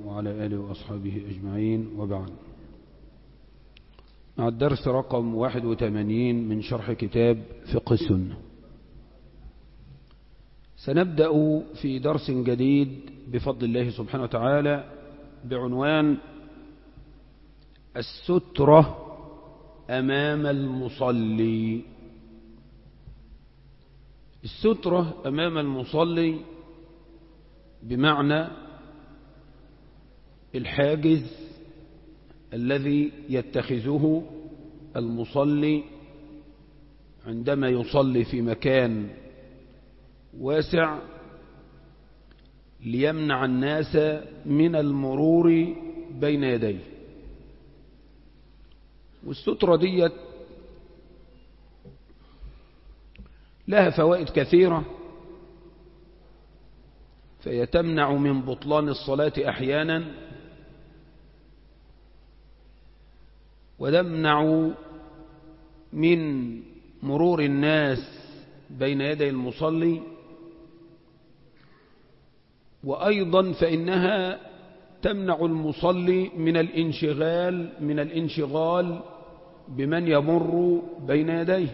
وعلى آله وأصحابه أجمعين وبعد مع الدرس رقم 81 من شرح كتاب فقه السنة سنبدأ في درس جديد بفضل الله سبحانه وتعالى بعنوان السترة أمام المصلي السترة أمام المصلي بمعنى الحاجز الذي يتخذه المصلي عندما يصلي في مكان واسع ليمنع الناس من المرور بين يديه والسترة ديت لها فوائد كثيرة فهي تمنع من بطلان الصلاة أحيانا وتمنع من مرور الناس بين يدي المصلي وأيضا فإنها تمنع المصلي من الانشغال من الانشغال بمن يمر بين يديه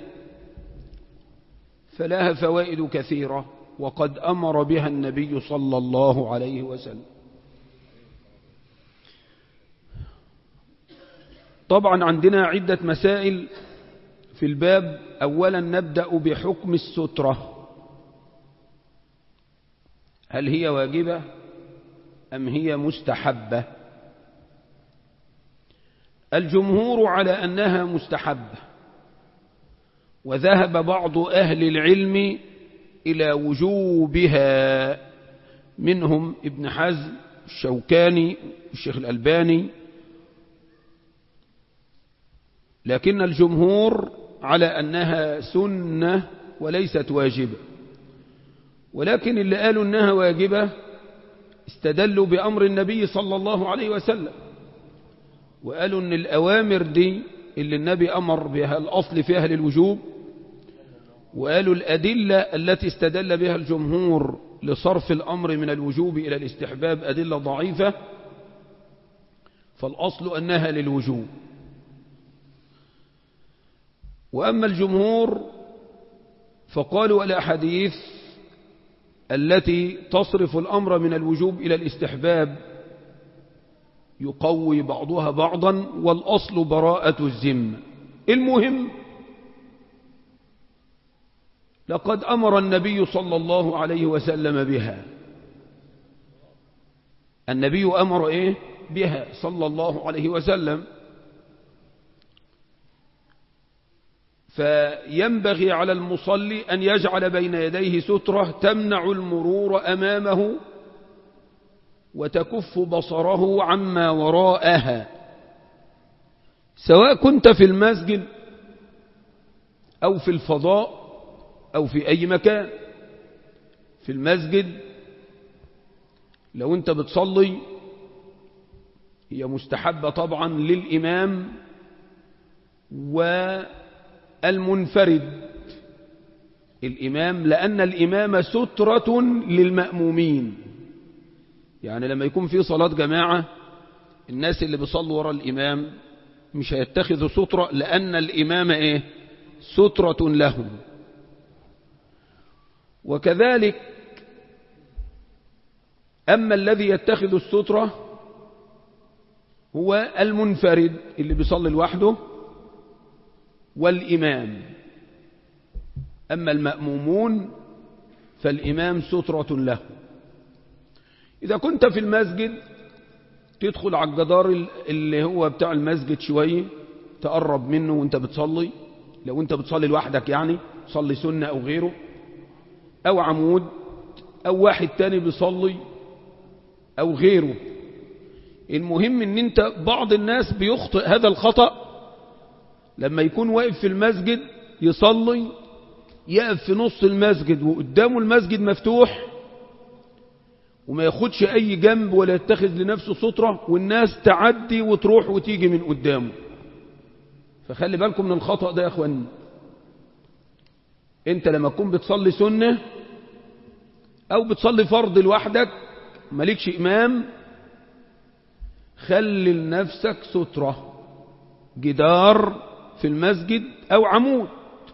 فلها فوائد كثيرة وقد أمر بها النبي صلى الله عليه وسلم طبعا عندنا عدة مسائل في الباب أولا نبدأ بحكم السترة هل هي واجبة أم هي مستحبة الجمهور على أنها مستحبة وذهب بعض أهل العلم إلى وجوبها منهم ابن حزم الشوكاني الشيخ الألباني لكن الجمهور على أنها سنة وليست واجبة ولكن اللي قالوا أنها واجبة استدلوا بأمر النبي صلى الله عليه وسلم وقالوا أن الأوامر دي اللي النبي أمر بها الأصل فيها للوجوب وقالوا الأدلة التي استدل بها الجمهور لصرف الأمر من الوجوب إلى الاستحباب أدلة ضعيفة فالأصل أنها للوجوب وأما الجمهور فقالوا الأحاديث التي تصرف الأمر من الوجوب إلى الاستحباب يقوي بعضها بعضا والأصل براءة الذمة المهم لقد أمر النبي صلى الله عليه وسلم بها النبي أمر إيه بها صلى الله عليه وسلم فينبغي على المصلي أن يجعل بين يديه سترة تمنع المرور أمامه وتكف بصره عما وراءها سواء كنت في المسجد أو في الفضاء أو في أي مكان في المسجد لو أنت بتصلي هي مستحبة طبعا للإمام والمنفرد الإمام لأن الإمام سترة للمأمومين يعني لما يكون في صلاة جماعة الناس اللي بيصلوا وراء الإمام مش هيتخذوا سترة لأن الإمام إيه سترة لهم وكذلك أما الذي يتخذ السترة هو المنفرد اللي بيصلي لوحده والإمام أما المأمومون فالإمام سترة له إذا كنت في المسجد تدخل على الجدار اللي هو بتاع المسجد شوية تقرب منه وانت بتصلي لو انت بتصلي لوحدك يعني صلي سنة أو غيره أو عمود أو واحد تاني بيصلي أو غيره المهم ان انت بعض الناس بيخطئ هذا الخطأ لما يكون واقف في المسجد يصلي يقف في نص المسجد وقدامه المسجد مفتوح وما ياخدش اي جنب ولا يتخذ لنفسه سترة والناس تعدي وتروح وتيجي من قدامه فخلي بالكم من الخطأ ده يا اخواني انت لما تكون بتصلي سنة او بتصلي فرض لوحدك مالكش امام خلي لنفسك سترة جدار في المسجد أو عمود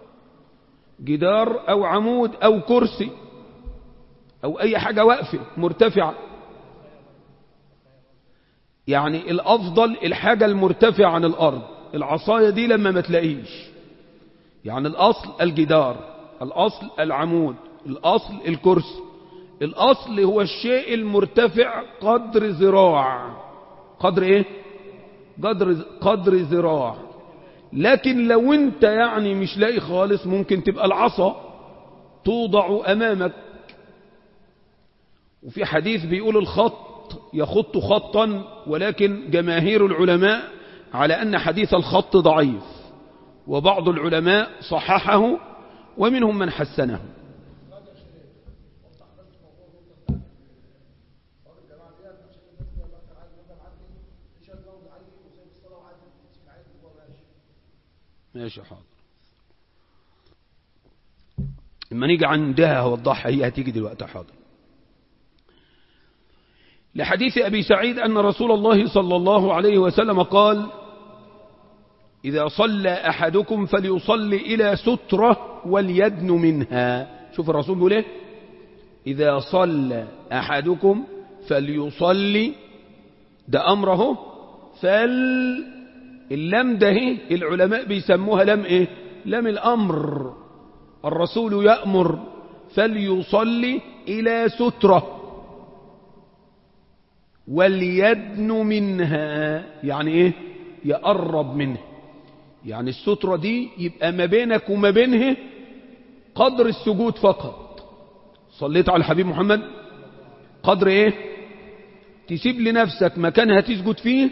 جدار أو عمود أو كرسي أو أي حاجة واقفة مرتفعة يعني الأفضل الحاجة المرتفعة عن الأرض العصاية دي لما ما تلاقيش يعني الأصل الجدار الأصل العمود الأصل الكرسي الأصل هو الشيء المرتفع قدر ذراع قدر إيه قدر, قدر ذراع لكن لو انت يعني مش لاقي خالص ممكن تبقى العصا توضع أمامك وفي حديث بيقول الخط يخط خطا ولكن جماهير العلماء على أن حديث الخط ضعيف وبعض العلماء صححه ومنهم من حسنه ماشي حاضر لما نيجي عندها هوضحها هي هتيجي دلوقتي حاضر لحديث أبي سعيد أن رسول الله صلى الله عليه وسلم قال إذا صلى أحدكم فليصلي إلى سترة وليدن منها شوف الرسول بيقول إيه إذا صلى أحدكم فليصلي ده أمره فل اللم ده العلماء بيسموها لم إيه لم الأمر الرسول يأمر فليصلي إلى سترة وليدن منها يعني إيه يقرب منها يعني السترة دي يبقى ما بينك وما بينه قدر السجود فقط صليت على الحبيب محمد قدر ايه تسيب لنفسك مكان هتسجد فيه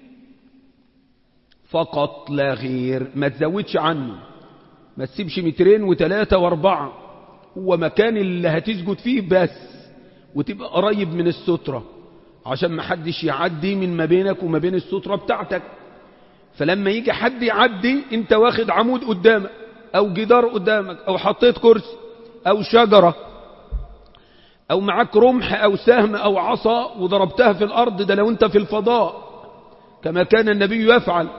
فقط لا غير ما تزودش عنه ما تسيبش مترين وثلاثة واربعة هو مكان اللي هتسجد فيه بس وتبقى قريب من السترة عشان ما حدش يعدي من ما بينك وما بين السترة بتاعتك فلما يجي حد يعدي انت واخد عمود قدامك او جدار قدامك او حطيت كرسي او شجرة او معاك رمح او سهم او عصا وضربتها في الارض ده لو انت في الفضاء كما كان النبي يفعل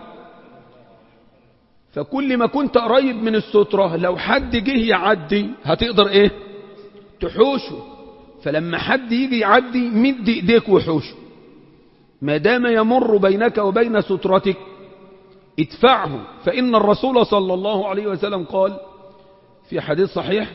فكل ما كنت قريب من السترة لو حد جه يعدي هتقدر ايه تحوشه فلما حد يجي يعدي مد ايديك وحوشه ما دام يمر بينك وبين سترتك ادفعه فإن الرسول صلى الله عليه وسلم قال في حديث صحيح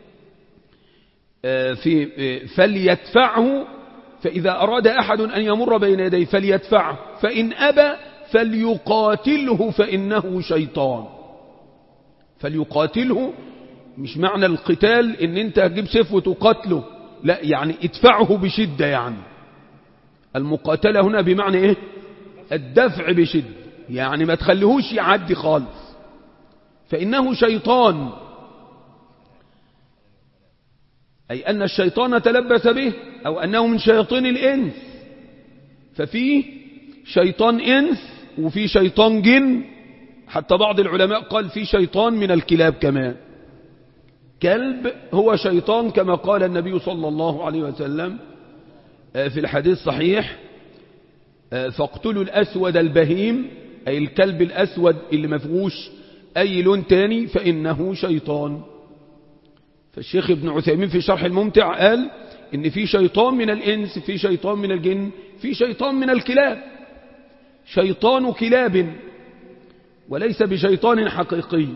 في فليدفعه فإذا أراد أحد أن يمر بين يديه فليدفعه فإن أبى فليقاتله فإنه شيطان فليقاتله مش معنى القتال ان انت هتجيب سيف وتقاتله لا يعني ادفعه بشدة يعني المقاتلة هنا بمعنى ايه الدفع بشدة يعني ما تخليهوش يعدي خالص فإنه شيطان أي أن الشيطان تلبس به أو أنه من شياطين الإنس ففيه شيطان إنس وفي شيطان جن حتى بعض العلماء قال في شيطان من الكلاب كمان كلب هو شيطان كما قال النبي صلى الله عليه وسلم في الحديث صحيح فاقتلوا الأسود البهيم أي الكلب الأسود اللي مفغوش أي لون تاني فإنه شيطان فالشيخ ابن عثيمين في شرح الممتع قال إن في شيطان من الإنس في شيطان من الجن في شيطان من الكلاب شيطان كلاب وليس بشيطان حقيقي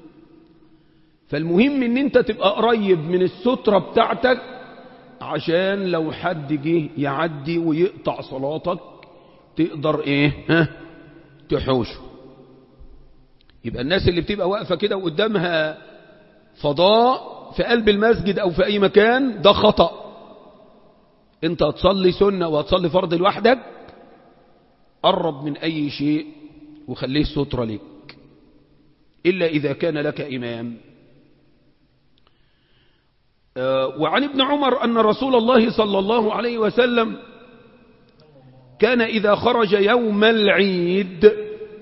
فالمهم ان انت تبقى قريب من السترة بتاعتك عشان لو حد جه يعدي ويقطع صلاتك تقدر ايه ها تحوشه يبقى الناس اللي بتبقى واقفة كده وقدامها فضاء في قلب المسجد او في اي مكان ده خطأ انت هتصلي سنة وهتصلي فرض لوحدك قرب من اي شيء وخليه سترة لك إلا إذا كان لك إمام وعن ابن عمر أن رسول الله صلى الله عليه وسلم كان إذا خرج يوم العيد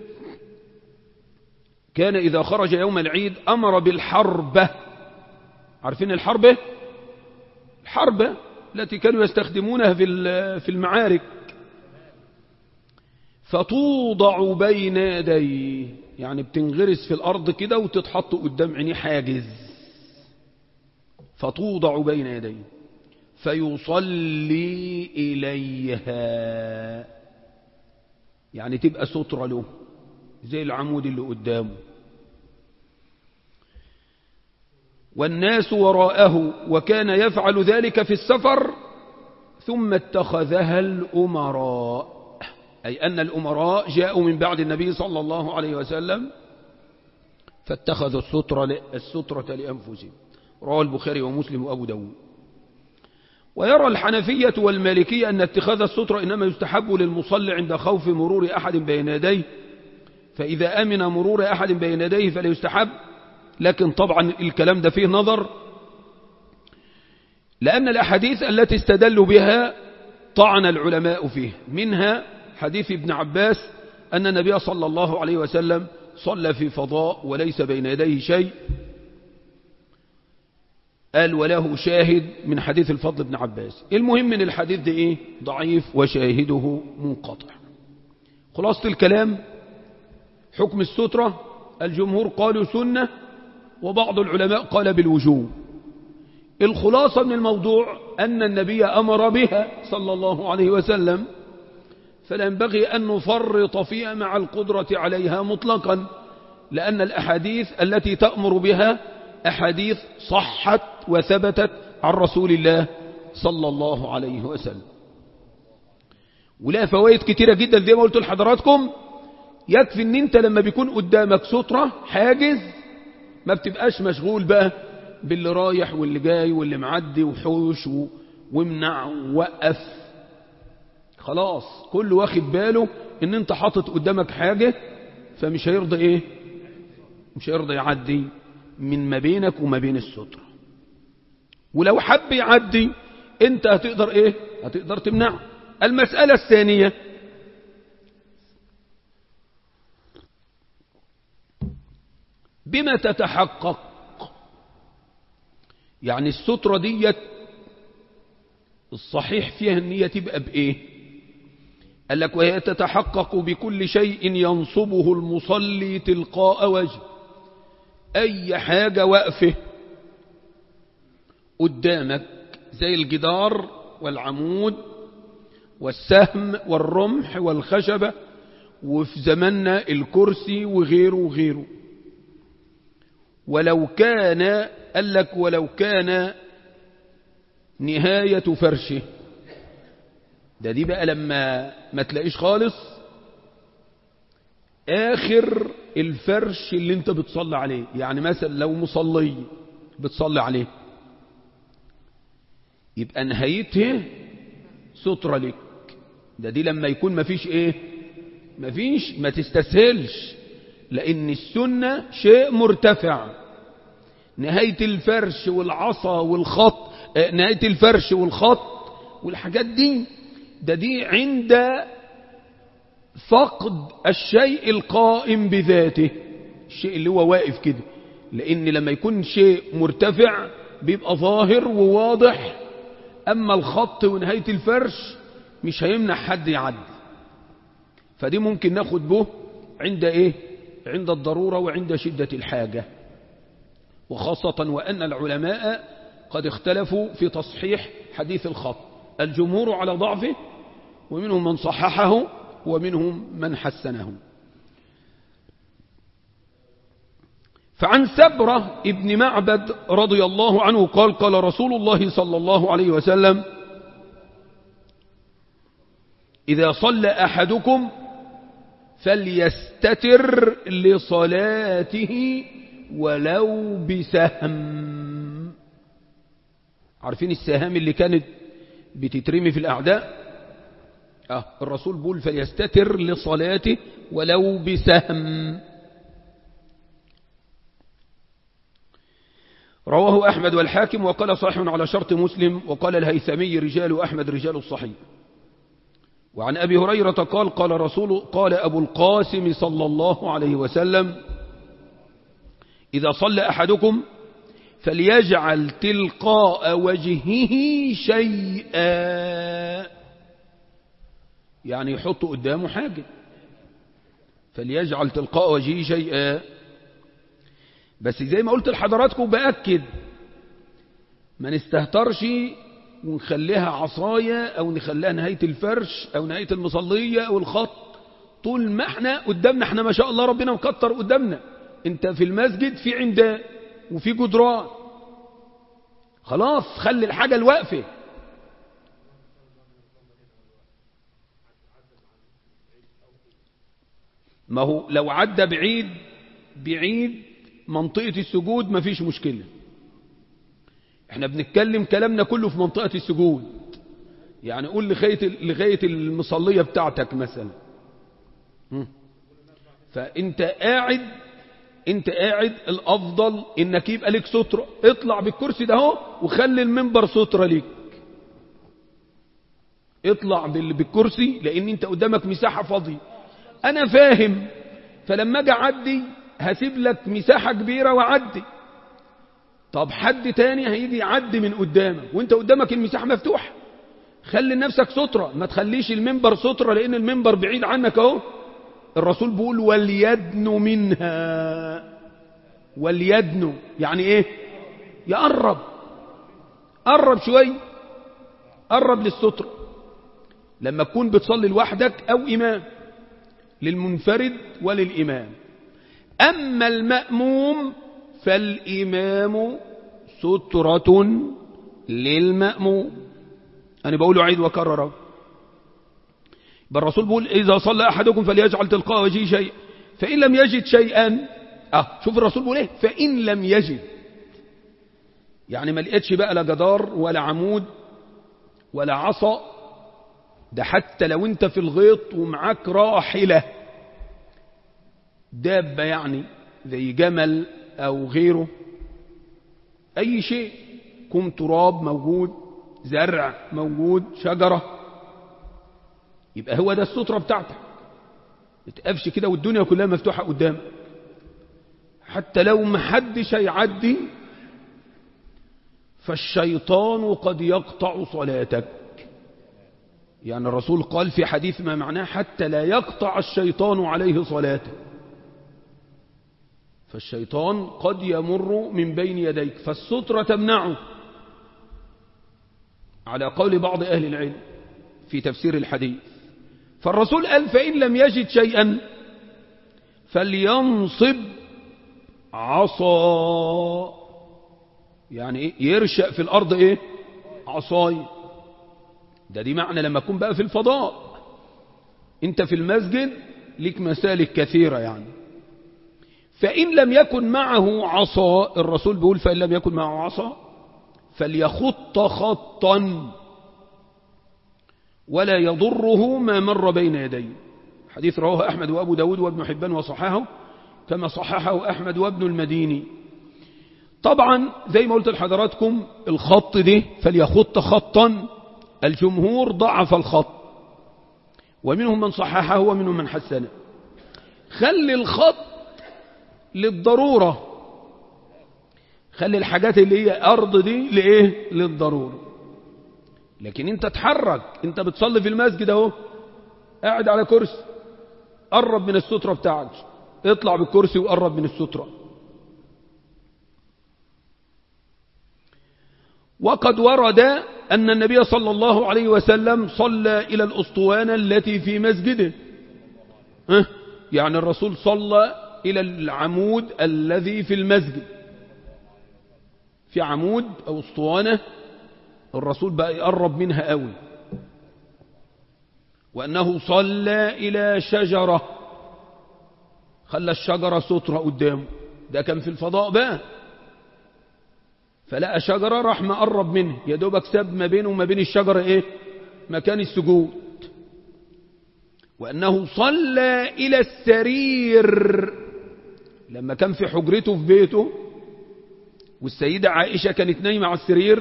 كان إذا خرج يوم العيد أمر بالحربة عارفين الحربة الحربة التي كانوا يستخدمونها في في المعارك فتوضع بين يديه يعني بتنغرس في الأرض كده وتتحط قدام عينيه حاجز فتوضع بين يديه فيصلي إليها يعني تبقى سترة له زي العمود اللي قدامه والناس وراءه وكان يفعل ذلك في السفر ثم اتخذها الأمراء أي أن الأمراء جاءوا من بعد النبي صلى الله عليه وسلم فاتخذوا السترة, السترة لأنفسهم رواه البخاري ومسلم وأبو داود ويرى الحنفية والمالكية أن اتخاذ السترة إنما يستحب للمصلي عند خوف مرور أحد بين يديه فإذا أمن مرور أحد بين يديه فلا يستحب لكن طبعا الكلام ده فيه نظر لأن الأحاديث التي استدلوا بها طعن العلماء فيه منها حديث ابن عباس أن النبي صلى الله عليه وسلم صلى في فضاء وليس بين يديه شيء قال وله شاهد من حديث الفضل بن عباس المهم من الحديث ده ايه ضعيف وشاهده منقطع خلاصة الكلام حكم السترة الجمهور قالوا سنة وبعض العلماء قال بالوجوب الخلاصة من الموضوع أن النبي أمر بها صلى الله عليه وسلم فلا ينبغي أن نفرط فيها مع القدرة عليها مطلقا لأن الأحاديث التي تأمر بها أحاديث صحت وثبتت عن رسول الله صلى الله عليه وسلم ولا فوائد كتيرة جدا زي ما قلت لحضراتكم يكفي ان انت لما بيكون قدامك سترة حاجز ما بتبقاش مشغول بقى باللي رايح واللي جاي واللي معدي وحوش وامنع ووقف خلاص كل واخد باله ان انت حاطط قدامك حاجة فمش هيرضى ايه مش هيرضى يعدي من ما بينك وما بين السترة ولو حب يعدي انت هتقدر ايه هتقدر تمنعه المسألة الثانية بما تتحقق يعني السترة ديت الصحيح فيها النية تبقى بإيه قال لك وهي تتحقق بكل شيء ينصبه المصلي تلقاء وجه أي حاجة وقفه قدامك زي الجدار والعمود والسهم والرمح والخشبة وفي زماننا الكرسي وغيره وغيره ولو كان قال لك ولو كان نهاية فرشه ده دي بقى لما ما تلاقيش خالص آخر الفرش اللي انت بتصلي عليه يعني مثلا لو مصلي بتصلي عليه يبقى نهايته سترة لك ده دي لما يكون مفيش ايه مفيش ما تستسهلش لان السنة شيء مرتفع نهاية الفرش والعصا والخط نهاية الفرش والخط والحاجات دي ده دي عند فقد الشيء القائم بذاته الشيء اللي هو واقف كده لان لما يكون شيء مرتفع بيبقى ظاهر وواضح اما الخط ونهاية الفرش مش هيمنع حد يعدي فدي ممكن ناخد به عند ايه عند الضرورة وعند شدة الحاجة وخاصة وأن العلماء قد اختلفوا في تصحيح حديث الخط الجمهور على ضعفه ومنهم من صححه ومنهم من حسنه فعن سبرة ابن معبد رضي الله عنه قال قال رسول الله صلى الله عليه وسلم إذا صلى أحدكم فليستتر لصلاته ولو بسهم عارفين السهام اللي كانت بتترمي في الأعداء آه الرسول بول فليستتر لصلاته ولو بسهم رواه أحمد والحاكم وقال صحيح على شرط مسلم وقال الهيثمي رجال أحمد رجال الصحيح وعن أبي هريرة قال قال رسول قال أبو القاسم صلى الله عليه وسلم إذا صلى أحدكم فليجعل تلقاء وجهه شيئا يعني يحط قدامه حاجة فليجعل تلقاء وجهه شيئا بس زي ما قلت لحضراتكم بأكد ما نستهترش ونخليها عصاية أو نخليها نهاية الفرش أو نهاية المصلية أو الخط طول ما احنا قدامنا احنا ما شاء الله ربنا مكتر قدامنا انت في المسجد في عمدان وفي جدران خلاص خلي الحاجة الوقفة ما هو لو عدى بعيد بعيد منطقة السجود ما فيش مشكلة احنا بنتكلم كلامنا كله في منطقة السجود يعني قول لغاية لغاية المصلية بتاعتك مثلا فانت قاعد انت قاعد الافضل انك يبقى لك سترة اطلع بالكرسي ده اهو وخلي المنبر سترة ليك اطلع بالكرسي لان انت قدامك مساحة فاضية انا فاهم فلما اجي اعدي هسيب لك مساحة كبيرة وعدي طب حد تاني هيجي يعدي من قدامك وانت قدامك المساحة مفتوحة خلي نفسك سترة ما تخليش المنبر سترة لان المنبر بعيد عنك اهو الرسول بيقول وليدن منها وليدن يعني ايه يقرب قرب شوي قرب للسترة لما تكون بتصلي لوحدك او امام للمنفرد وللامام اما المأموم فالامام سترة للمأموم انا بقوله عيد وكرره بل الرسول بيقول إذا صلى أحدكم فليجعل تلقاء وجهه شيئا فإن لم يجد شيئا آه شوف الرسول بيقول إيه فإن لم يجد يعني ما لقيتش بقى لا جدار ولا عمود ولا عصا ده حتى لو انت في الغيط ومعاك راحلة دابة يعني زي جمل أو غيره أي شيء كم تراب موجود زرع موجود شجرة يبقى هو ده السترة بتاعتك ما تقفش كده والدنيا كلها مفتوحة قدامك حتى لو محدش هيعدي فالشيطان قد يقطع صلاتك يعني الرسول قال في حديث ما معناه حتى لا يقطع الشيطان عليه صلاته فالشيطان قد يمر من بين يديك فالسترة تمنعه على قول بعض أهل العلم في تفسير الحديث فالرسول قال فإن لم يجد شيئا فلينصب عصا يعني إيه يرشأ في الأرض إيه عصاي ده دي معنى لما أكون بقى في الفضاء انت في المسجد لك مسالك كثيرة يعني فإن لم يكن معه عصا الرسول بيقول فإن لم يكن معه عصا فليخط خطا ولا يضره ما مر بين يديه حديث رواه أحمد وأبو داود وابن حبان وصححه كما صححه أحمد وابن المديني طبعا زي ما قلت لحضراتكم الخط ده فليخط خطا الجمهور ضعف الخط ومنهم من صححه ومنهم من حسنه خلي الخط للضرورة خلي الحاجات اللي هي أرض دي لإيه للضرورة لكن انت تحرك انت بتصلي في المسجد اهو قاعد على كرسي قرب من السترة بتاعك اطلع بالكرسي وقرب من السترة وقد ورد أن النبي صلى الله عليه وسلم صلى إلى الأسطوانة التي في مسجده ها؟ يعني الرسول صلى إلى العمود الذي في المسجد في عمود أو أسطوانة الرسول بقى يقرب منها قوي وأنه صلى إلى شجرة خلى الشجرة سترة قدامه ده كان في الفضاء بقى فلقى شجرة راح مقرب منه يا دوبك ساب ما بينه وما بين الشجرة ايه مكان السجود وأنه صلى إلى السرير لما كان في حجرته في بيته والسيدة عائشة كانت نايمة على السرير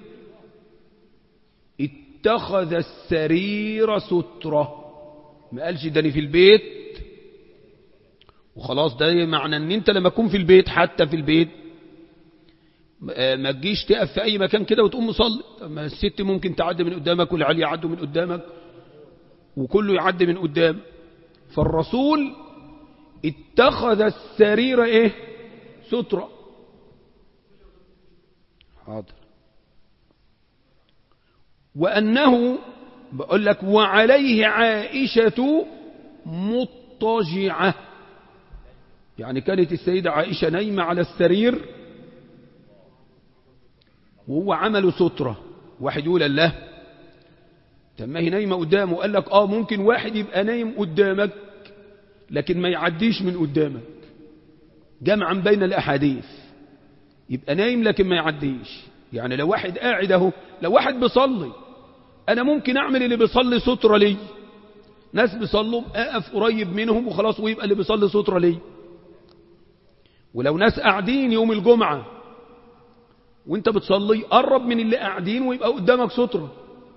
اتخذ السرير سترة ما قالش ده في البيت وخلاص ده معنى ان انت لما تكون في البيت حتى في البيت ما تجيش تقف في اي مكان كده وتقوم مصلي ما الست ممكن تعدي من قدامك والعيال يعدوا من قدامك وكله يعدي من قدام فالرسول اتخذ السرير ايه سترة حاضر وأنه بقول لك وعليه عائشة مضطجعة يعني كانت السيدة عائشة نايمة على السرير وهو عمله سترة واحد يقول الله تم هي نايمة قدامه قال لك اه ممكن واحد يبقى نايم قدامك لكن ما يعديش من قدامك جمعا بين الأحاديث يبقى نايم لكن ما يعديش يعني لو واحد قاعد اهو لو واحد بيصلي انا ممكن اعمل اللي بيصلي سترة لي ناس بيصلوا اقف قريب منهم وخلاص ويبقى اللي بيصلي سترة لي ولو ناس قاعدين يوم الجمعة وانت بتصلي قرب من اللي قاعدين ويبقى قدامك سترة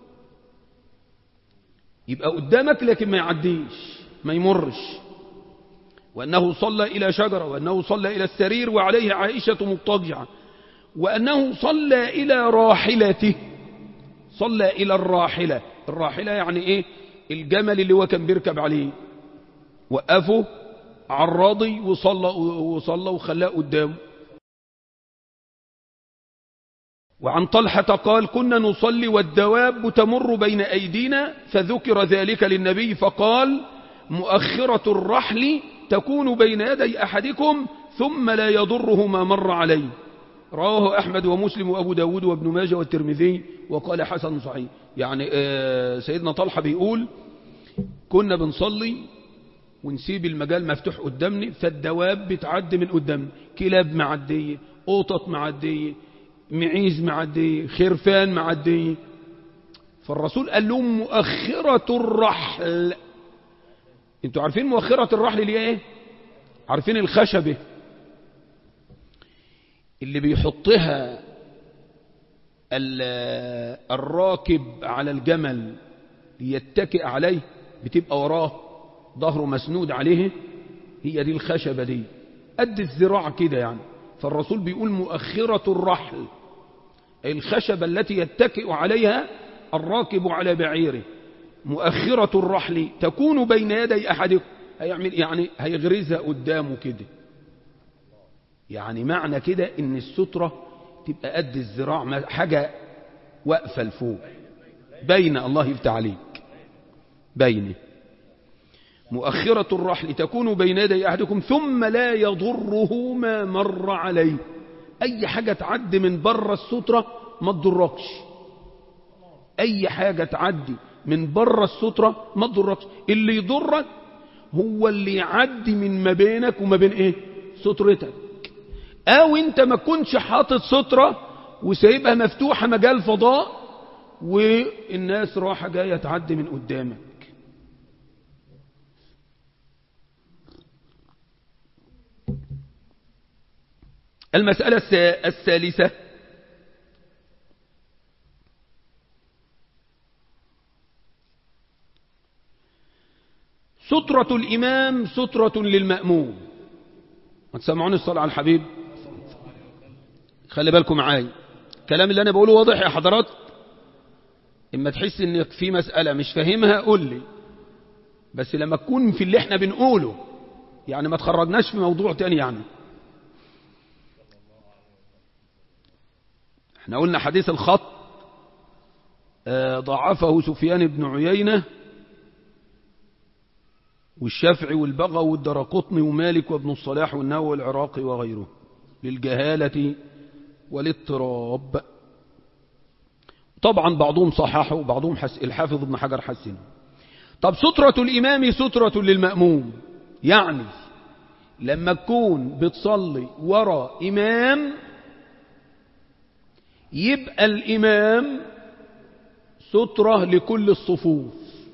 يبقى قدامك لكن ما يعديش ما يمرش وأنه صلى إلى شجرة وأنه صلى إلى السرير وعليه عائشة مضطجعة وأنه صلى إلى راحلته صلى إلى الراحلة الراحلة يعني إيه الجمل اللي هو كان بيركب عليه وقفه عراضي وصلى وصلى وخلاه قدامه وعن طلحة قال كنا نصلي والدواب تمر بين أيدينا فذكر ذلك للنبي فقال مؤخرة الرحل تكون بين يدي أحدكم ثم لا يضره ما مر عليه رواه أحمد ومسلم وأبو داود وابن ماجه والترمذي وقال حسن صحيح يعني سيدنا طلحة بيقول كنا بنصلي ونسيب المجال مفتوح قدامنا فالدواب بتعدي من قدامنا كلاب معدية قطط معدية معيز معدية خرفان معدية فالرسول قال لهم مؤخرة الرحل انتوا عارفين مؤخرة الرحل اللي ايه عارفين الخشبة اللي بيحطها الراكب على الجمل ليتكئ عليه بتبقى وراه ظهره مسنود عليه هي دي الخشبة دي قد الذراع كده يعني فالرسول بيقول مؤخرة الرحل أي الخشبة التي يتكئ عليها الراكب على بعيره مؤخرة الرحل تكون بين يدي أحدكم هيعمل يعني هيغرزها قدامه كده يعني معنى كده ان السترة تبقى قد الذراع حاجة واقفة لفوق بين الله يفتح عليك بينه مؤخرة الرحل تكون بين يدي أحدكم ثم لا يضره ما مر عليه أي حاجة تعدي من بره السترة ما تضركش أي حاجة تعدي من بره السترة ما تضركش اللي يضرك هو اللي يعدي من ما بينك وما بين ايه سترتك او انت ما كنتش حاطط سترة وسايبها مفتوحة مجال فضاء والناس راحة جاية تعدي من قدامك المسألة الثالثة سترة الإمام سترة للمأموم ما تسمعوني الصلاة على الحبيب خلي بالكم معايا الكلام اللي أنا بقوله واضح يا حضرات إما تحس إنك في مسألة مش فاهمها قول لي بس لما تكون في اللي احنا بنقوله يعني ما تخرجناش في موضوع تاني يعني احنا قلنا حديث الخط ضعفه سفيان بن عيينة والشافعي والبغوي والدرقطني ومالك وابن الصلاح والنووي والعراقي وغيره للجهالة والاضطراب طبعا بعضهم صححه وبعضهم حس الحافظ ابن حجر حسنه طب سترة الإمام سترة للمأموم يعني لما تكون بتصلي وراء إمام يبقى الإمام سترة لكل الصفوف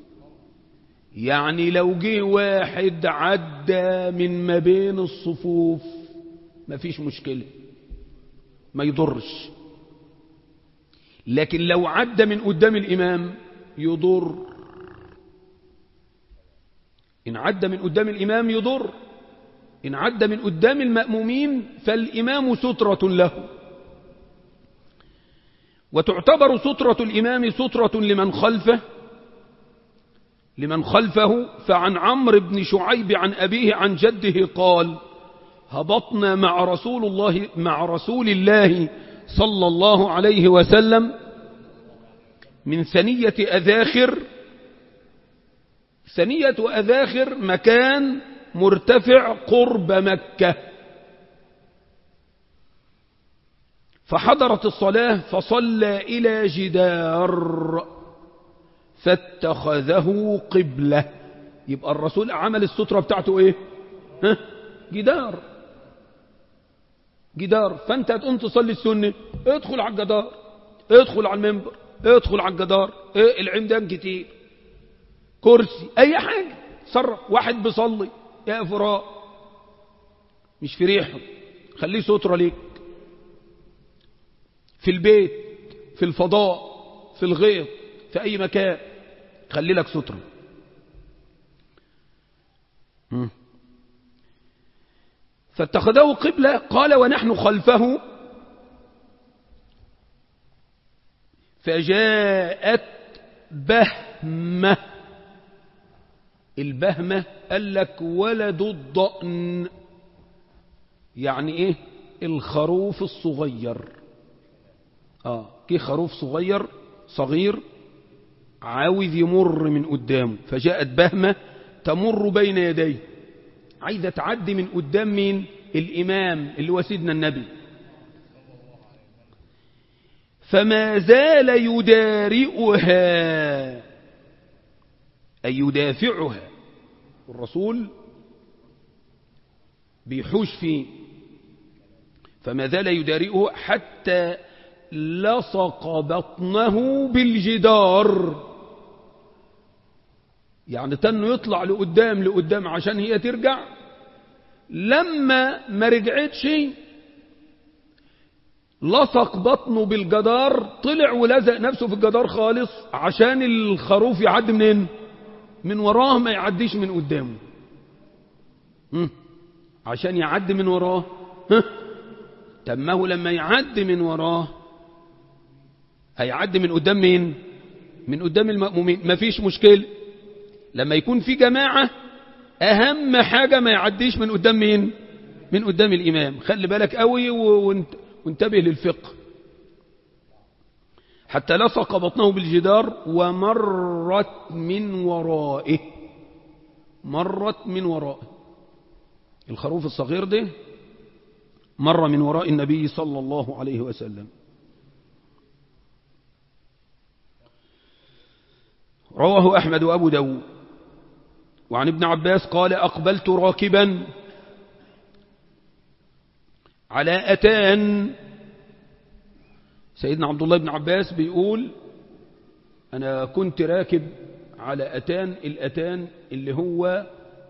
يعني لو جه واحد عدى من ما بين الصفوف مفيش مشكلة ما يضرش لكن لو عدى من قدام الإمام يضر إن عدى من قدام الإمام يضر إن عدى من قدام المأمومين فالإمام سترة له وتعتبر سترة الإمام سترة لمن خلفه لمن خلفه فعن عمرو بن شعيب عن أبيه عن جده قال هبطنا مع رسول الله مع رسول الله صلى الله عليه وسلم من ثنية أذاخر ثنية أذاخر مكان مرتفع قرب مكة فحضرت الصلاة فصلى إلى جدار فاتخذه قبلة يبقى الرسول عمل السترة بتاعته ايه ها؟ جدار جدار فانت هتقوم تصلي السنة ادخل على الجدار ادخل على المنبر ادخل على الجدار ايه العمدان كتير كرسي اي حاجة صرف واحد بيصلي يا فراء مش في ريحه خليه سترة ليك في البيت في الفضاء في الغيط في أي مكان خلي لك سترة فاتخذه قبلة قال ونحن خلفه فجاءت بهمة البهمة قال لك ولد الضأن يعني ايه الخروف الصغير اه كي خروف صغير صغير عاوز يمر من قدامه فجاءت بهمة تمر بين يديه عايزة تعدي من قدام مين الإمام اللي هو سيدنا النبي فما زال يدارئها أي يدافعها الرسول بيحوش فيه فما زال يدارئه حتى لصق بطنه بالجدار يعني تنه يطلع لقدام لقدام عشان هي ترجع لما ما رجعتش لصق بطنه بالجدار طلع ولزق نفسه في الجدار خالص عشان الخروف يعدي منين من وراه ما يعديش من قدامه عشان يعدي من وراه تمه لما يعدي من وراه هيعدي من قدام مين من قدام المأمومين مفيش مشكلة لما يكون في جماعة أهم حاجة ما يعديش من قدام مين من قدام الإمام خلي بالك قوي وانتبه للفقه حتى لصق بطنه بالجدار ومرت من ورائه مرت من ورائه الخروف الصغير ده مر من وراء النبي صلى الله عليه وسلم رواه أحمد وأبو داود وعن ابن عباس قال أقبلت راكبا على أتان سيدنا عبد الله بن عباس بيقول أنا كنت راكب على أتان الأتان اللي هو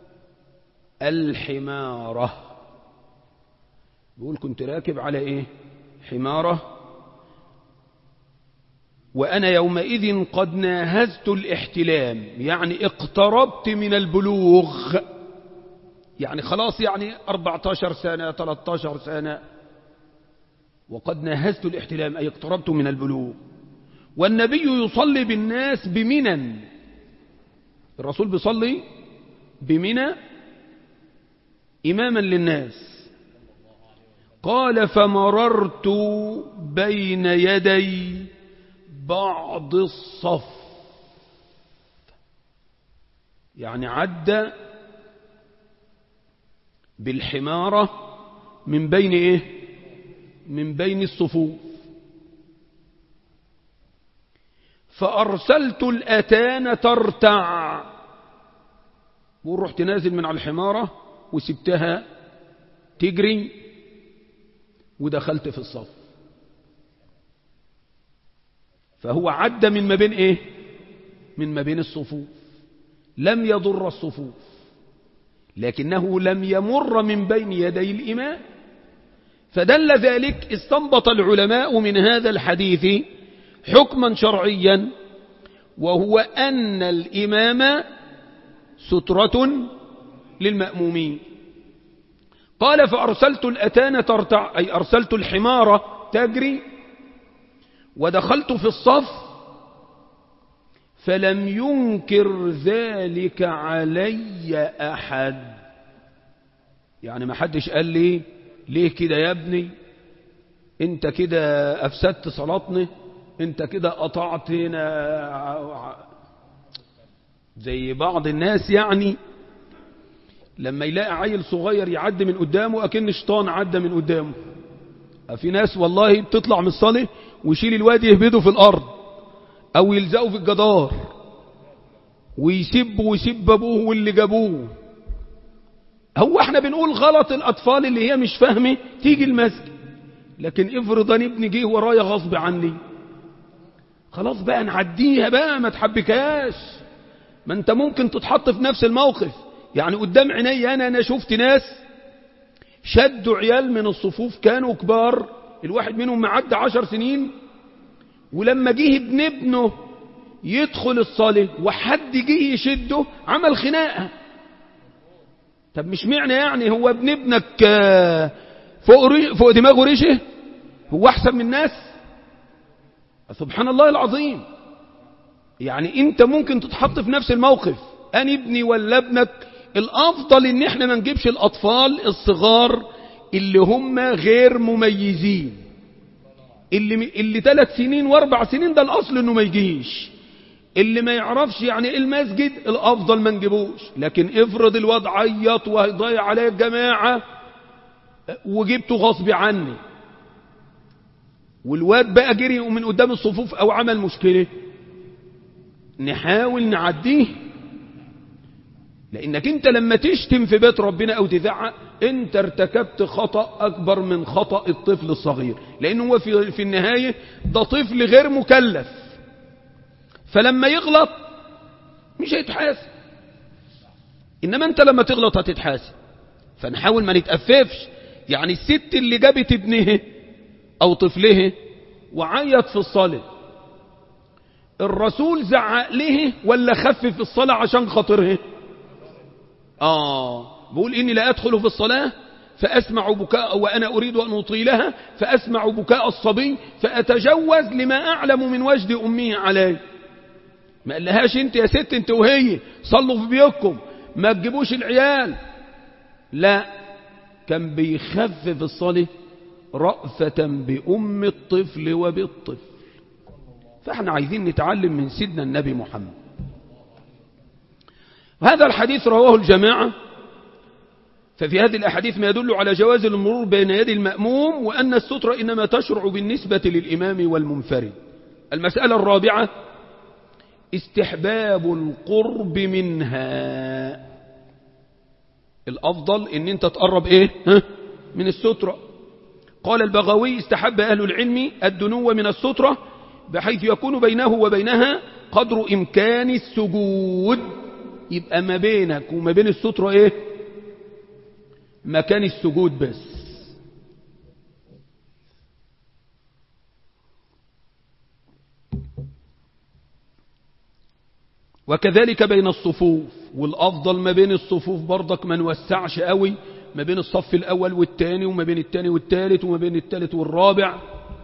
الحمارة بيقول كنت راكب على إيه حمارة وأنا يومئذ قد ناهزت الاحتلام يعني اقتربت من البلوغ يعني خلاص يعني 14 سنة 13 سنة وقد ناهزت الاحتلام أي اقتربت من البلوغ والنبي يصلي بالناس بمنى الرسول بيصلي بمنى إماما للناس قال فمررت بين يدي بعض الصف يعني عدى بالحمارة من بين ايه من بين الصفوف فأرسلت الأتان ترتع ورحت نازل من على الحمارة وسبتها تجري ودخلت في الصف فهو عدى من ما بين ايه من ما بين الصفوف لم يضر الصفوف لكنه لم يمر من بين يدي الإمام فدل ذلك استنبط العلماء من هذا الحديث حكما شرعيا وهو أن الإمام سترة للمأمومين قال فأرسلت الأتان ترتع أي أرسلت الحمارة تجري ودخلت في الصف فلم ينكر ذلك علي أحد يعني ما حدش قال لي ليه كده يا ابني انت كده أفسدت صلاتنا انت كده قطعتنا زي بعض الناس يعني لما يلاقي عيل صغير يعدي من قدامه أكن شيطان عدى من قدامه في ناس والله بتطلع من الصلاة ويشيل الواد يهبده في الأرض أو يلزقه في الجدار ويسب ويسب أبوه واللي جابوه هو احنا بنقول غلط الأطفال اللي هي مش فاهمة تيجي المسجد لكن افرض ان ابني جه ورايا غصب عني خلاص بقى نعديها بقى ما تحبكاش ما انت ممكن تتحط في نفس الموقف يعني قدام عيني انا انا شفت ناس شدوا عيال من الصفوف كانوا كبار الواحد منهم معدى عشر سنين ولما جه ابن ابنه يدخل الصلاة وحد جه يشده عمل خناقة طب مش معنى يعني هو ابن ابنك فوق, ري... فوق دماغه ريشه هو احسن من الناس سبحان الله العظيم يعني انت ممكن تتحط في نفس الموقف انا ابني ولا ابنك الافضل ان احنا ما نجيبش الاطفال الصغار اللي هم غير مميزين اللي اللي ثلاث سنين واربع سنين ده الاصل انه ما يجيش اللي ما يعرفش يعني ايه المسجد الافضل ما نجيبوش لكن افرض الواد عيط وهيضيع عليه الجماعه وجبته غصب عني والواد بقى جري من قدام الصفوف او عمل مشكله نحاول نعديه لانك انت لما تشتم في بيت ربنا او تزعق انت ارتكبت خطأ اكبر من خطأ الطفل الصغير لانه هو في, في النهاية ده طفل غير مكلف فلما يغلط مش هيتحاسب انما انت لما تغلط هتتحاسب فنحاول ما نتأففش يعني الست اللي جابت ابنها او طفلها وعيط في الصلاة الرسول زعق له ولا خفف الصلاة عشان خاطرها آه بقول إني لا أدخل في الصلاة فأسمع بكاء وأنا أريد أن أطيلها فأسمع بكاء الصبي فأتجوز لما أعلم من وجد أمه علي ما قالهاش انت يا ست انت وهي صلوا في بيوتكم ما تجيبوش العيال لا كان بيخفف الصلاة رأفة بأم الطفل وبالطفل فاحنا عايزين نتعلم من سيدنا النبي محمد هذا الحديث رواه الجماعة ففي هذه الأحاديث ما يدل على جواز المرور بين يدي المأموم وأن السترة إنما تشرع بالنسبة للإمام والمنفرد المسألة الرابعة استحباب القرب منها الأفضل إن أنت تقرب إيه ها؟ من السترة قال البغوي استحب أهل العلم الدنو من السترة بحيث يكون بينه وبينها قدر إمكان السجود يبقى ما بينك وما بين السترة ايه مكان السجود بس وكذلك بين الصفوف والأفضل ما بين الصفوف برضك ما نوسعش قوي ما بين الصف الأول والثاني وما بين الثاني والثالث وما بين الثالث والرابع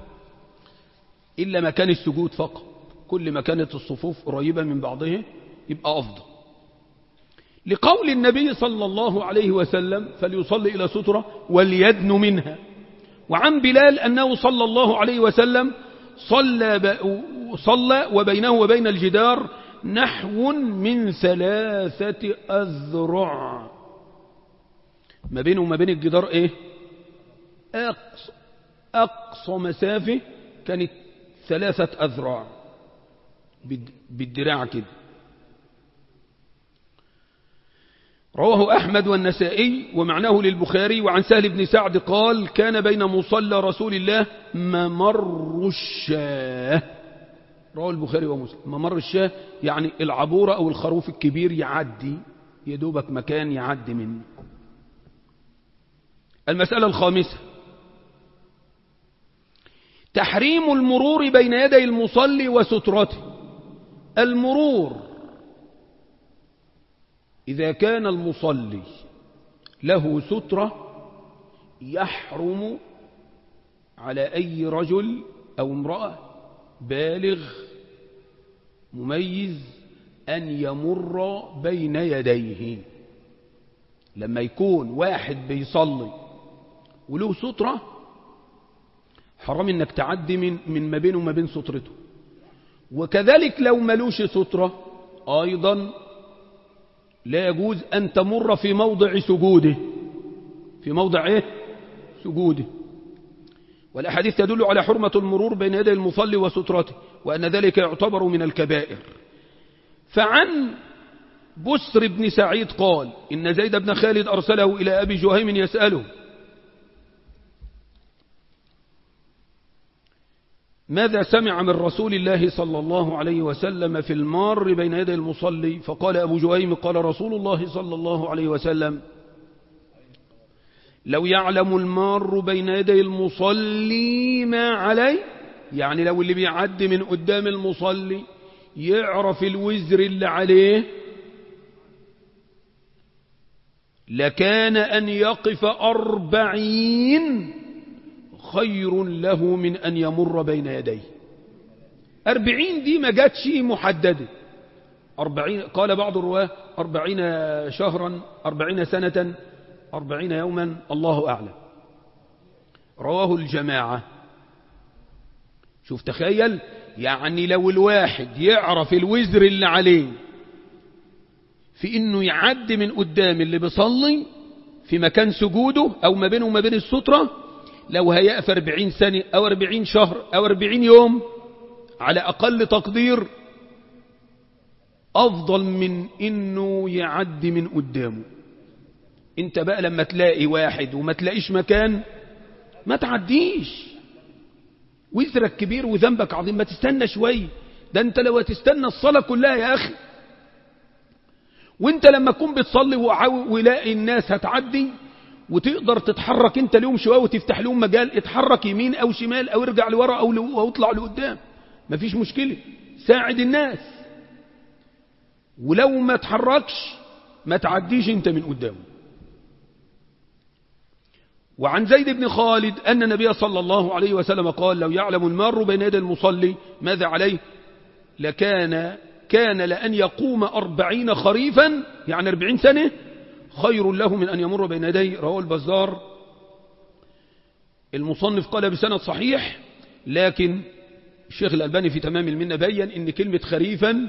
إلا مكان السجود فقط كل ما كانت الصفوف قريبة من بعضها يبقى أفضل لقول النبي صلى الله عليه وسلم فليصلي إلى سترة وليدن منها وعن بلال أنه صلى الله عليه وسلم صلى, صلى وبينه وبين الجدار نحو من ثلاثة أذرع ما بينه وما بين الجدار إيه أقصى, أقصى مسافة كانت ثلاثة أذرع بالدراع كده رواه أحمد والنسائي ومعناه للبخاري وعن سهل بن سعد قال كان بين مصلى رسول الله ممر الشاه رواه البخاري ومسلم ممر الشاه يعني العبورة أو الخروف الكبير يعدي يدوبك مكان يعدي منه المسألة الخامسة تحريم المرور بين يدي المصلي وسترته المرور إذا كان المصلي له سترة يحرم على أي رجل أو امرأة بالغ مميز أن يمر بين يديه لما يكون واحد بيصلي وله سترة حرام انك تعدي من, من ما بينه وما بين سترته وكذلك لو ملوش سترة أيضا لا يجوز أن تمر في موضع سجوده في موضع إيه؟ سجوده والأحاديث تدل على حرمة المرور بين يدي المصلي وسترته وأن ذلك يعتبر من الكبائر فعن بسر بن سعيد قال إن زيد بن خالد أرسله إلى أبي جهيم يسأله ماذا سمع من رسول الله صلى الله عليه وسلم في المار بين يدي المصلي فقال أبو جهيم قال رسول الله صلى الله عليه وسلم لو يعلم المار بين يدي المصلي ما عليه يعني لو اللي بيعدي من قدام المصلي يعرف الوزر اللي عليه لكان أن يقف أربعين خير له من أن يمر بين يديه أربعين دي ما جاتش محددة أربعين قال بعض الرواه أربعين شهرا أربعين سنة أربعين يوما الله أعلم رواه الجماعة شوف تخيل يعني لو الواحد يعرف الوزر اللي عليه في انه يعدي من قدام اللي بيصلي في مكان سجوده او ما بينه وما بين السترة لو هيقف 40 سنة او 40 شهر او 40 يوم على اقل تقدير افضل من انه يعدي من قدامه انت بقى لما تلاقي واحد وما تلاقيش مكان ما تعديش وزرك كبير وذنبك عظيم ما تستنى شوية ده انت لو تستنى الصلاة كلها يا اخي وانت لما تكون بتصلي ولاقي الناس هتعدي وتقدر تتحرك انت لهم شوية وتفتح لهم مجال اتحرك يمين او شمال او ارجع لورا او, او اطلع لقدام مفيش مشكلة ساعد الناس ولو ما تحركش ما تعديش انت من قدامه وعن زيد بن خالد أن النبي صلى الله عليه وسلم قال لو يعلم المار بين يدي المصلي ماذا عليه لكان كان لأن يقوم أربعين خريفا يعني أربعين سنة خير له من أن يمر بين يديه رواه البزار المصنف قال بسند صحيح لكن الشيخ الألباني في تمام المنة بين ان كلمة خريفا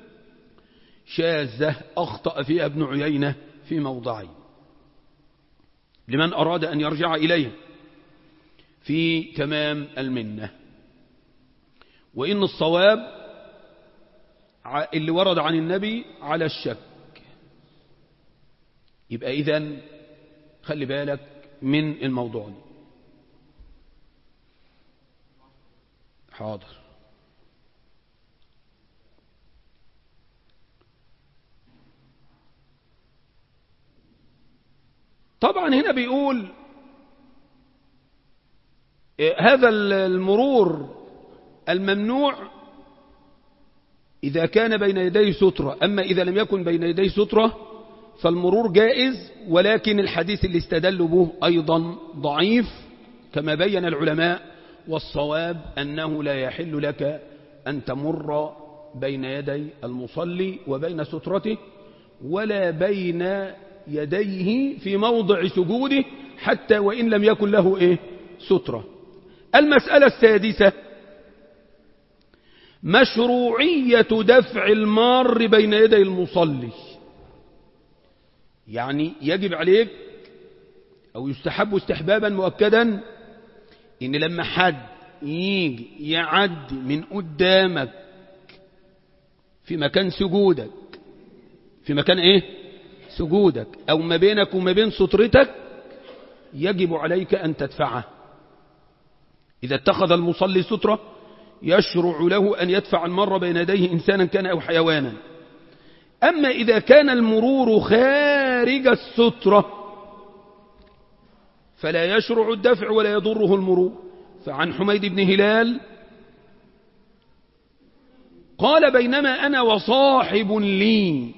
شاذة أخطأ فيها ابن عيينة في موضعين لمن أراد أن يرجع إليه في تمام المنة وإن الصواب اللي ورد عن النبي على الشك يبقى إذن خلي بالك من الموضوع ده حاضر طبعا هنا بيقول هذا المرور الممنوع إذا كان بين يديه سترة أما إذا لم يكن بين يديه سترة فالمرور جائز ولكن الحديث اللي استدلوا به أيضا ضعيف كما بين العلماء والصواب أنه لا يحل لك أن تمر بين يدي المصلي وبين سترته ولا بين يديه في موضع سجوده حتى وإن لم يكن له إيه سترة المسألة السادسة مشروعية دفع المار بين يدي المصلي يعني يجب عليك أو يستحب استحبابا مؤكدا إن لما حد يجي يعدي من قدامك في مكان سجودك في مكان ايه سجودك او ما بينك وما بين سترتك يجب عليك ان تدفعه اذا اتخذ المصلي سترة يشرع له ان يدفع المر بين يديه انسانا كان او حيوانا اما اذا كان المرور خارج السترة فلا يشرع الدفع ولا يضره المرور فعن حميد بن هلال قال بينما أنا وصاحب لي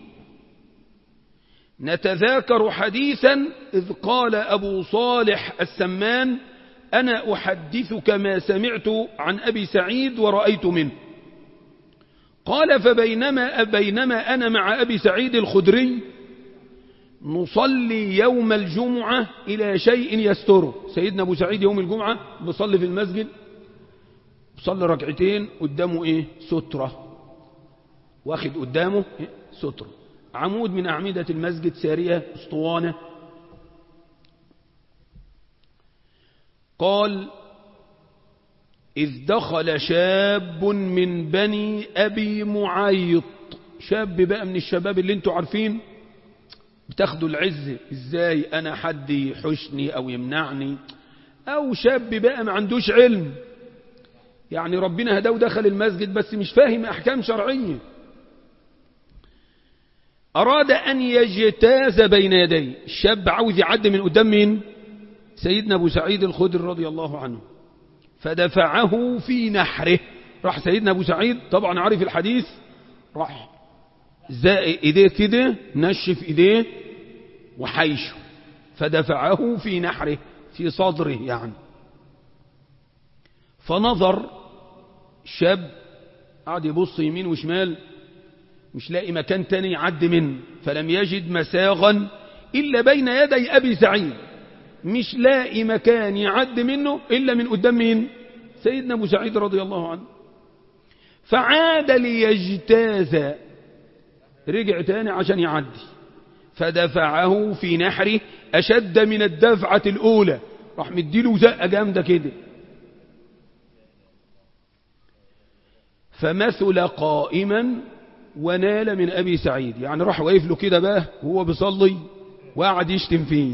نتذاكر حديثا إذ قال أبو صالح السمان أنا أحدثك ما سمعت عن أبي سعيد ورأيت منه قال فبينما بينما أنا مع أبي سعيد الخدري نصلي يوم الجمعة إلى شيء يستره سيدنا أبو سعيد يوم الجمعة بصلي في المسجد بصلي ركعتين قدامه إيه سترة واخد قدامه إيه؟ سترة عمود من أعمدة المسجد سارية اسطوانة قال إذ دخل شاب من بني أبي معيط شاب بقى من الشباب اللي انتوا عارفين بتاخدوا العز ازاي انا حد يحشني او يمنعني او شاب بقى ما عندوش علم يعني ربنا هداه ودخل المسجد بس مش فاهم احكام شرعية اراد ان يجتاز بين يديه الشاب عاوز يعدي من قدام مين سيدنا ابو سعيد الخدري رضي الله عنه فدفعه في نحره راح سيدنا ابو سعيد طبعا عارف الحديث راح زائق ايديه كده نشف ايديه وحيشه فدفعه في نحره في صدره يعني فنظر شاب قعد يبص يمين وشمال مش لاقي مكان تاني يعدي منه فلم يجد مساغا إلا بين يدي أبي سعيد مش لاقي مكان يعدي منه إلا من قدام مين سيدنا أبو سعيد رضي الله عنه فعاد ليجتاز رجع تاني عشان يعدي فدفعه في نحره أشد من الدفعة الأولى راح مديله زقة جامدة كده فمثل قائما ونال من أبي سعيد يعني راح واقف له كده بقى وهو بيصلي وقعد يشتم فيه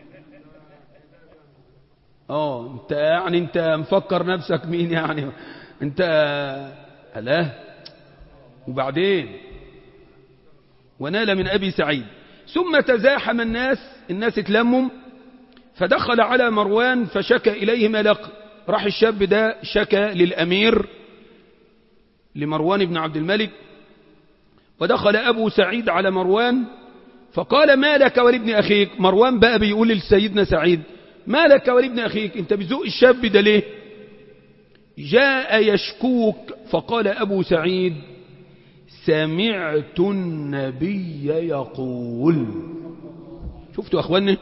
اه انت يعني انت مفكر نفسك مين يعني انت لا وبعدين ونال من أبي سعيد ثم تزاحم الناس الناس اتلمم فدخل على مروان فشكى إليه ما لقى راح الشاب ده شكى للأمير لمروان بن عبد الملك ودخل أبو سعيد على مروان فقال ما لك ولابن أخيك مروان بقى بيقول لسيدنا سعيد ما لك ولابن أخيك انت بزوق الشاب ده ليه جاء يشكوك فقال أبو سعيد سمعت النبي يقول شفتوا أخواني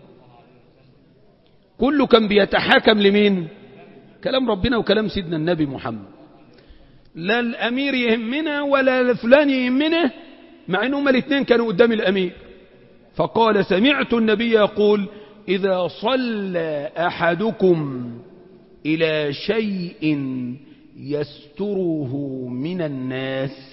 كله كان بيتحاكم لمين كلام ربنا وكلام سيدنا النبي محمد لا الأمير يهمنا ولا فلان يهمنا مع أنهم الاثنين كانوا قدام الأمير فقال سمعت النبي يقول إذا صلى أحدكم إلى شيء يستره من الناس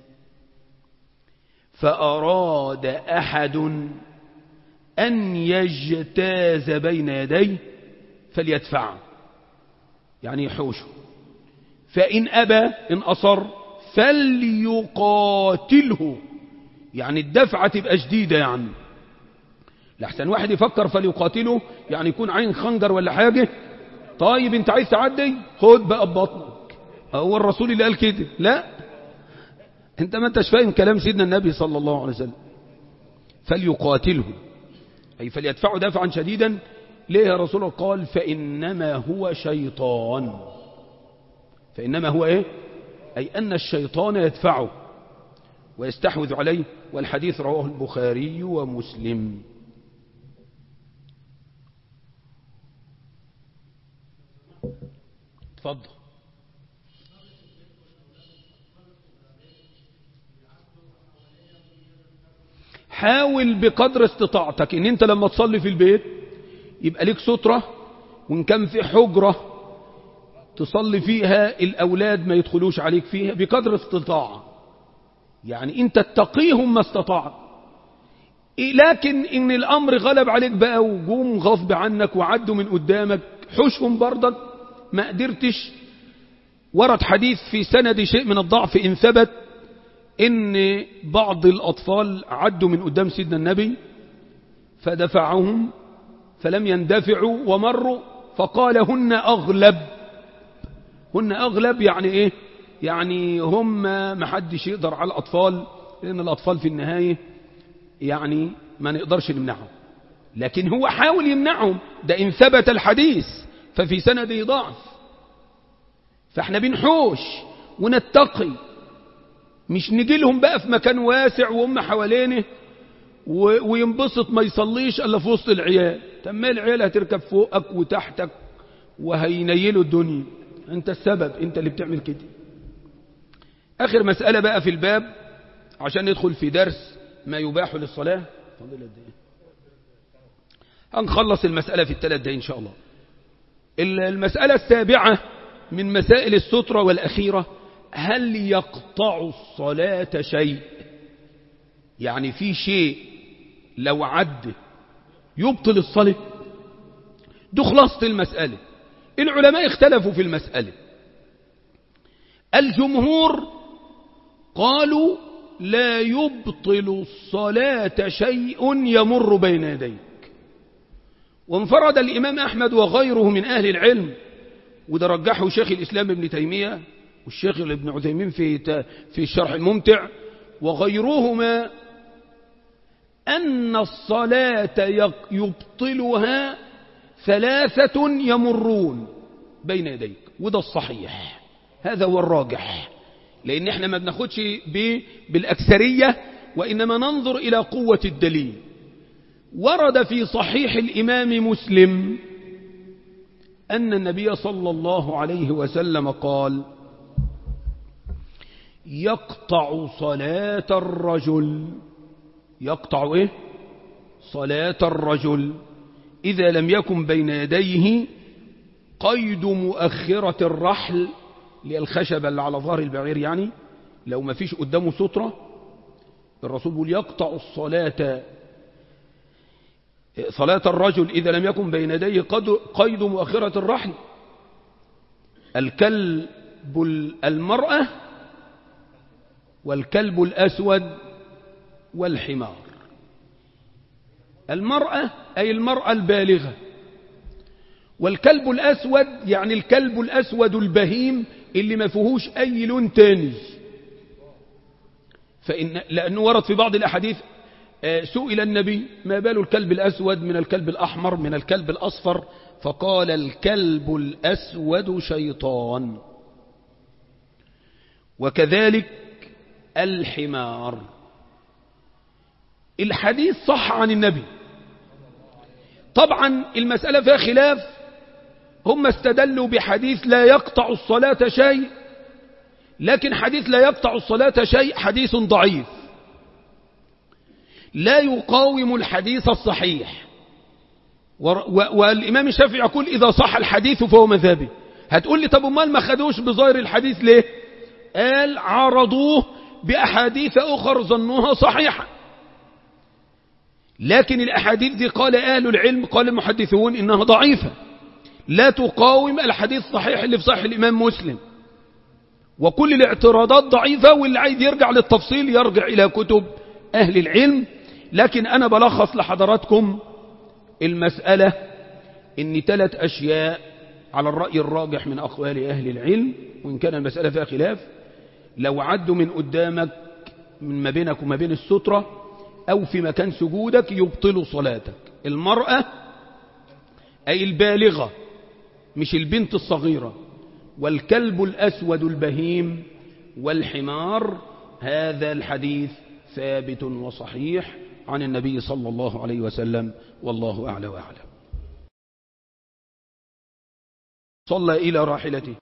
فأراد أحد أن يجتاز بين يديه فليدفعه يعني يحوشه فإن أبى إن أصر فليقاتله يعني الدفعة تبقى شديدة يعني لحسن واحد يفكر فليقاتله يعني يكون عين خنجر ولا حاجة طيب انت عايز تعدي خد بقى ببطنك هو الرسول اللي قال كده لا انت ما انتش فاهم كلام سيدنا النبي صلى الله عليه وسلم فليقاتله أي فليدفعه دفعا شديدا ليه يا رسول الله قال فإنما هو شيطان فإنما هو إيه أي أن الشيطان يدفعه ويستحوذ عليه والحديث رواه البخاري ومسلم تفضل حاول بقدر استطاعتك ان انت لما تصلي في البيت يبقى لك سترة وان كان في حجرة تصلي فيها الاولاد ما يدخلوش عليك فيها بقدر استطاعة يعني انت تتقيهم ما استطاعت لكن ان الامر غلب عليك بقى وجوم غصب عنك وعدوا من قدامك حوشهم برضك ما قدرتش ورد حديث في سند شيء من الضعف ان ثبت ان بعض الاطفال عدوا من قدام سيدنا النبي فدفعهم فلم يندفعوا ومروا فقال هن اغلب هن اغلب يعني ايه يعني هم ما حدش يقدر على الاطفال لان الاطفال في النهاية يعني ما نقدرش نمنعهم لكن هو حاول يمنعهم ده ان ثبت الحديث ففي سنده ضعف فاحنا بنحوش ونتقي مش نجي لهم بقى في مكان واسع وهم حوالينه و- وينبسط ما يصليش الا في وسط العيال طب ما العيال هتركب فوقك وتحتك وهينيلوا الدنيا انت السبب انت اللي بتعمل كده اخر مسألة بقى في الباب عشان ندخل في درس ما يباح للصلاة فاضل قد ايه هنخلص المسألة في الثلاث دقايق ان شاء الله المسألة السابعة من مسائل السترة والأخيرة هل يقطع الصلاة شيء يعني في شيء لو عد يبطل الصلاة دي خلاصة المسألة العلماء اختلفوا في المسألة الجمهور قالوا لا يبطل الصلاة شيء يمر بين يديك وانفرد الإمام أحمد وغيره من أهل العلم وده رجحه شيخ الإسلام ابن تيمية والشيخ ابن عثيمين في في الشرح الممتع وغيرهما أن الصلاة يبطلها ثلاثة يمرون بين يديك وده الصحيح هذا هو الراجح لأن احنا ما بناخدش بالأكثرية وإنما ننظر إلى قوة الدليل ورد في صحيح الإمام مسلم أن النبي صلى الله عليه وسلم قال يقطع صلاة الرجل يقطع إيه؟ صلاة الرجل إذا لم يكن بين يديه قيد مؤخرة الرحل للخشبة اللي على ظهر البعير يعني لو ما فيش قدامه سترة الرسول بيقول يقطع الصلاة صلاة الرجل إذا لم يكن بين يديه قيد مؤخرة الرحل الكلب المرأة والكلب الأسود والحمار المرأة أي المرأة البالغة والكلب الأسود يعني الكلب الأسود البهيم اللي ما فيهوش أي لون تاني فإن لأنه ورد في بعض الأحاديث سئل النبي ما بال الكلب الأسود من الكلب الأحمر من الكلب الأصفر فقال الكلب الأسود شيطان وكذلك الحمار الحديث صح عن النبي طبعا المسألة فيها خلاف هم استدلوا بحديث لا يقطع الصلاة شيء لكن حديث لا يقطع الصلاة شيء حديث ضعيف لا يقاوم الحديث الصحيح والإمام الشافعي يقول إذا صح الحديث فهو مذهبي هتقول لي طب امال ما خدوش بظاهر الحديث ليه قال عرضوه بأحاديث أخر ظنوها صحيحة لكن الأحاديث دي قال أهل العلم قال المحدثون إنها ضعيفة لا تقاوم الحديث الصحيح اللي في صحيح الإمام مسلم وكل الاعتراضات ضعيفة واللي عايز يرجع للتفصيل يرجع إلى كتب أهل العلم لكن أنا بلخص لحضراتكم المسألة إن ثلاث أشياء على الرأي الراجح من أقوال أهل العلم وإن كان المسألة فيها خلاف لو عدوا من قدامك من ما بينك وما بين السترة أو في مكان سجودك يبطل صلاتك المرأة أي البالغة مش البنت الصغيرة والكلب الأسود البهيم والحمار هذا الحديث ثابت وصحيح عن النبي صلى الله عليه وسلم والله أعلى وأعلم صلى إلى راحلته